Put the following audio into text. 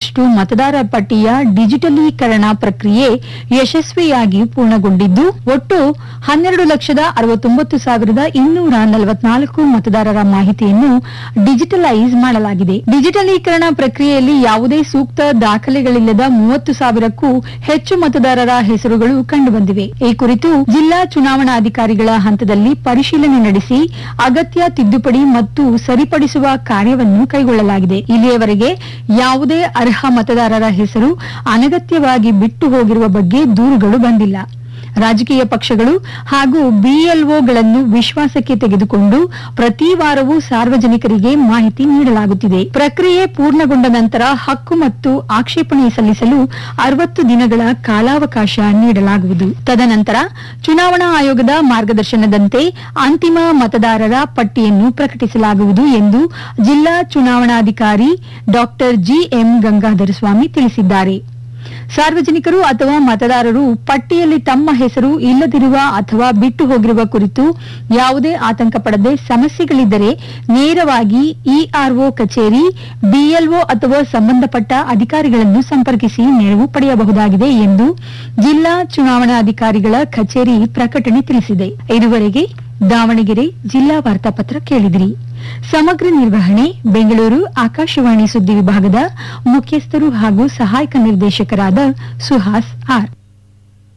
ಶೇಕಡದಷ್ಟು ಮತದಾರ ಪಟ್ಟಿಯ ಡಿಜಿಟಲೀಕರಣ ಪ್ರಕ್ರಿಯೆ ಯಶಸ್ವಿಯಾಗಿ ಪೂರ್ಣಗೊಂಡಿದ್ದು ಒಟ್ಟು ಹನ್ನೆರಡು ಲಕ್ಷದ ಅರವತ್ತೊಂಬತ್ತು ಸಾವಿರದ ಇನ್ನೂರ ನಲವತ್ನಾಲ್ಕು ಮತದಾರರ ಮಾಹಿತಿಯನ್ನು ಡಿಜಿಟಲೈಸ್ ಮಾಡಲಾಗಿದೆ ಡಿಜಿಟಲೀಕರಣ ಪ್ರಕ್ರಿಯೆಯಲ್ಲಿ ಯಾವುದೇ ಸೂಕ್ತ ದಾಖಲೆಗಳಿಲ್ಲದ ಮೂವತ್ತು ಸಾವಿರಕ್ಕೂ ಹೆಚ್ಚು ಮತದಾರರ ಹೆಸರುಗಳು ಕಂಡುಬಂದಿವೆ ಈ ಕುರಿತು ಜಿಲ್ಲಾ ಚುನಾವಣಾಧಿಕಾರಿಗಳ ಹಂತದಲ್ಲಿ ಪರಿಶೀಲನೆ ನಡೆಸಿ ಅಗತ್ಯ ತಿದ್ದುಪಡಿ ಮತ್ತು ಸರಿಪಡಿಸುವ ಕಾರ್ಯವನ್ನು ಕೈಗೊಳ್ಳಲಾಗಿದೆ ಇಲ್ಲಿಯವರೆಗೆ ಯಾವುದೇ ಅರ್ಹ ಮತದಾರರ ಹೆಸರು ಅನಗತ್ಯವಾಗಿ ಬಿಟ್ಟು ಹೋಗಿರುವ ಬಗ್ಗೆ ದೂರುಗಳು ಬಂದಿಲ್ಲ ರಾಜಕೀಯ ಪಕ್ಷಗಳು ಹಾಗೂ ಬಿಎಲ್ಒಗಳನ್ನು ವಿಶ್ವಾಸಕ್ಕೆ ತೆಗೆದುಕೊಂಡು ಪ್ರತಿ ವಾರವೂ ಸಾರ್ವಜನಿಕರಿಗೆ ಮಾಹಿತಿ ನೀಡಲಾಗುತ್ತಿದೆ ಪ್ರಕ್ರಿಯೆ ಪೂರ್ಣಗೊಂಡ ನಂತರ ಹಕ್ಕು ಮತ್ತು ಆಕ್ಷೇಪಣೆ ಸಲ್ಲಿಸಲು ಅರವತ್ತು ದಿನಗಳ ಕಾಲಾವಕಾಶ ನೀಡಲಾಗುವುದು ತದನಂತರ ಚುನಾವಣಾ ಆಯೋಗದ ಮಾರ್ಗದರ್ಶನದಂತೆ ಅಂತಿಮ ಮತದಾರರ ಪಟ್ಟಿಯನ್ನು ಪ್ರಕಟಿಸಲಾಗುವುದು ಎಂದು ಜಿಲ್ಲಾ ಚುನಾವಣಾಧಿಕಾರಿ ಡಾ ಜಿಎಂ ಗಂಗಾಧರ ಸ್ವಾಮಿ ತಿಳಿಸಿದ್ದಾರೆ ಸಾರ್ವಜನಿಕರು ಅಥವಾ ಮತದಾರರು ಪಟ್ಟಿಯಲ್ಲಿ ತಮ್ಮ ಹೆಸರು ಇಲ್ಲದಿರುವ ಅಥವಾ ಬಿಟ್ಟು ಹೋಗಿರುವ ಕುರಿತು ಯಾವುದೇ ಆತಂಕ ಪಡದೆ ಸಮಸ್ಯೆಗಳಿದ್ದರೆ ನೇರವಾಗಿ ಇಆರ್ಒ ಕಚೇರಿ ಬಿಎಲ್ಒ ಅಥವಾ ಸಂಬಂಧಪಟ್ಟ ಅಧಿಕಾರಿಗಳನ್ನು ಸಂಪರ್ಕಿಸಿ ನೆರವು ಪಡೆಯಬಹುದಾಗಿದೆ ಎಂದು ಜಿಲ್ಲಾ ಚುನಾವಣಾಧಿಕಾರಿಗಳ ಕಚೇರಿ ಪ್ರಕಟಣೆ ತಿಳಿಸಿದೆ ಇದುವರೆಗೆ ದಾವಣಗೆರೆ ಜಿಲ್ಲಾ ವಾರ್ತಾಪತ್ರ ಕೇಳಿದಿರಿ ಸಮಗ್ರ ನಿರ್ವಹಣೆ ಬೆಂಗಳೂರು ಆಕಾಶವಾಣಿ ಸುದ್ದಿ ವಿಭಾಗದ ಮುಖ್ಯಸ್ಥರು ಹಾಗೂ ಸಹಾಯಕ ನಿರ್ದೇಶಕರಾದ ಸುಹಾಸ್ ಆರ್